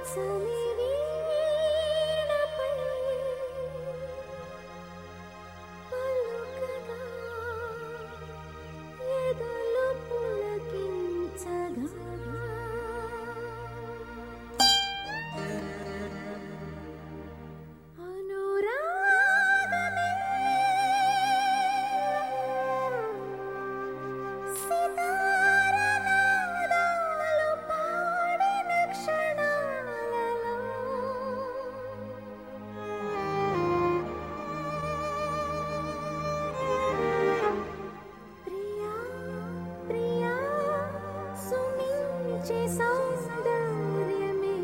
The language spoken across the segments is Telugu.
చలివీణపై పలుకగా ఎదలు పులకించగా అనురాగమే సితారనాదాలు పాడిన క్షణాలలో ప్రియా ప్రియా సుమించే సౌందర్యమే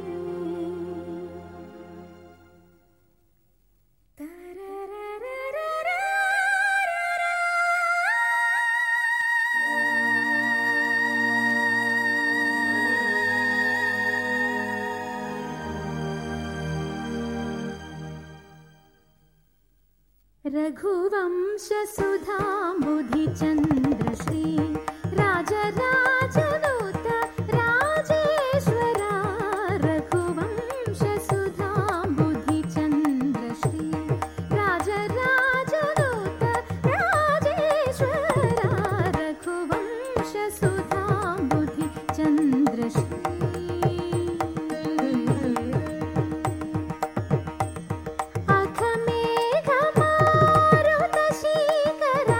రఘువంశ సుధాంబుధి చంద్రశ్రీ రాజరాజదూత రాజేశ్వర రఘువంశ సుధాంబుధి చంద్రశ్రీ రాజరాజదూత రాజేశ్వర రఘువంశ సుధాంబుధి చంద్రశ్రీ అఖమేఘమారుతశీకర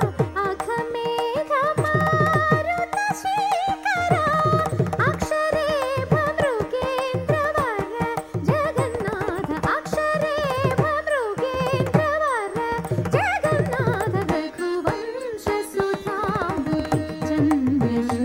అఖమేఘమారుతశీకర అక్షరేభ మృగేంద్రవర జగన్నాథ అక్షరేభ మృగేంద్రవర జగన్నాథ రఘువంశ సుధాంబుధి చంద్రశ్రీ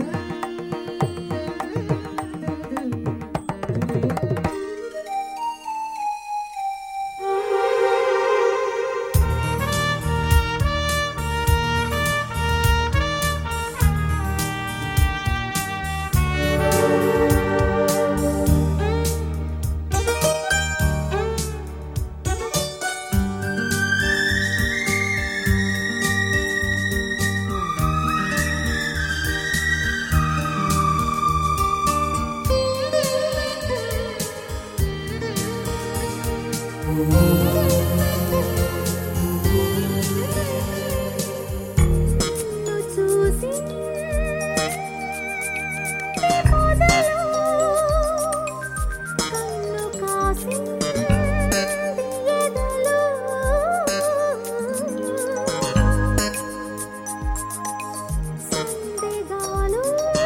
నిన్ను చూసి మొదలు కన్ను కాసి ఎదలు సందేగాలు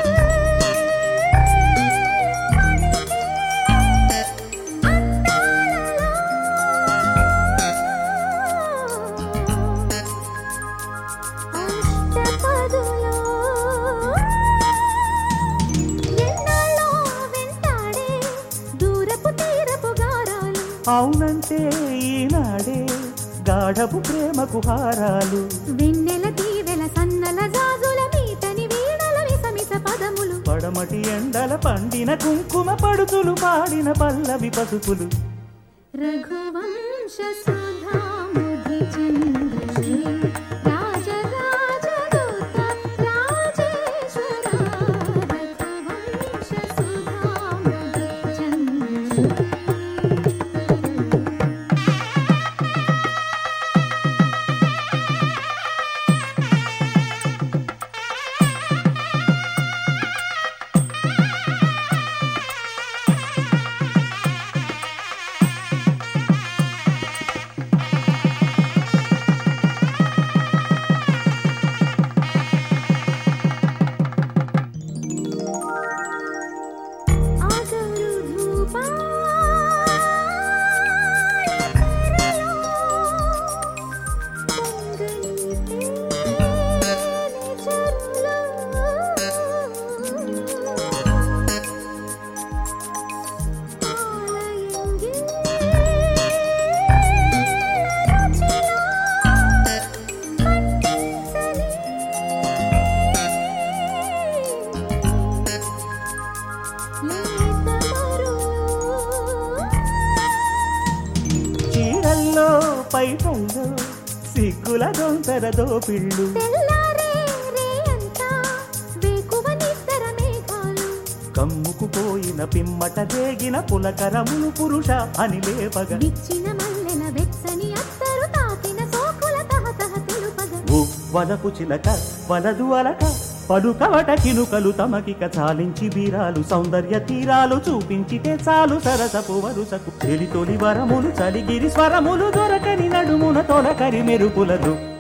అష్టపదులో ఎన్నాళ్ళో వెంటాడే దూరపు తీరపు గారాలు అవునంటే ఈనాడే గాఢపు ప్రేమకు హారాలు వెన్నెల తీవెల సన్నల జాజుల మీటని వీణల విసమిస పదములు పడమటి ఎండల పండిన కుంకుమ పడుతులు పాడిన పల్లవి పసుపులు రఘువంశ సుధాముధి చంద్రశ్రీ రాజరాజదూత రాజేశ్వర రఘువంశ సుధాముధి చంద్రశ్రీ ఆగరు ధూపాయతరలో పొంగని తేనె చరులో పాలయంగి రుచిలో పండించని చీరల్లో పైటల్లో సిగ్గుల దొంతర దోపిళ్ళు కమ్ముకుపోయిన పిమ్మట రేగిన పులకరములు పురుష అని లేపగ విచ్చిన మల్లెల వెచ్చని అత్తరు తాకిన సోకుల తహతహ తెలుపగ ఓ వలపు చిలక వలదు అలక పలుకవట కినుకలు తమకిక చాలించి బీరాలు సౌందర్య తీరాలు చూపించితే చాలు సరసపు వరుసకు చెలి తొలి వరములు చలిగిరి స్వరములు దొరకని నడుమున తొలకరి మెరుపులదు